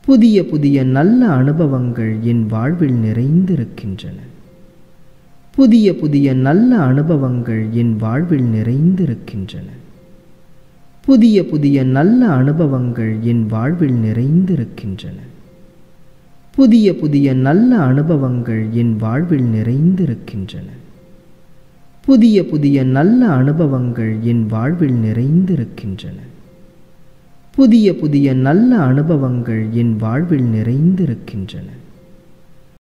புதிய புதிய நல்ல அனுபவங்கள் என் வாழ்வில் நிறைந்திருக்கின்றன புதிய புதிய நல்ல அனுபவங்கள் என் வாழ்வில் நிறைந்திருக்கின்றன புதிய புதிய நல்ல அனுபவங்கள் என் வாழ்வில் நிறைந்திருக்கின்றன புதிய புதிய நல்ல அனுபவங்கள் என் வாழ்வில் நிறைந்திருக்கின்றன புதிய புதிய நல்ல அனுபவங்கள் என் வாழ்வில் நிறைந்திருக்கின்றன புதிய புதிய நல்ல அனுபவங்கள் என் வாழ்வில் நிறைந்திருக்கின்றன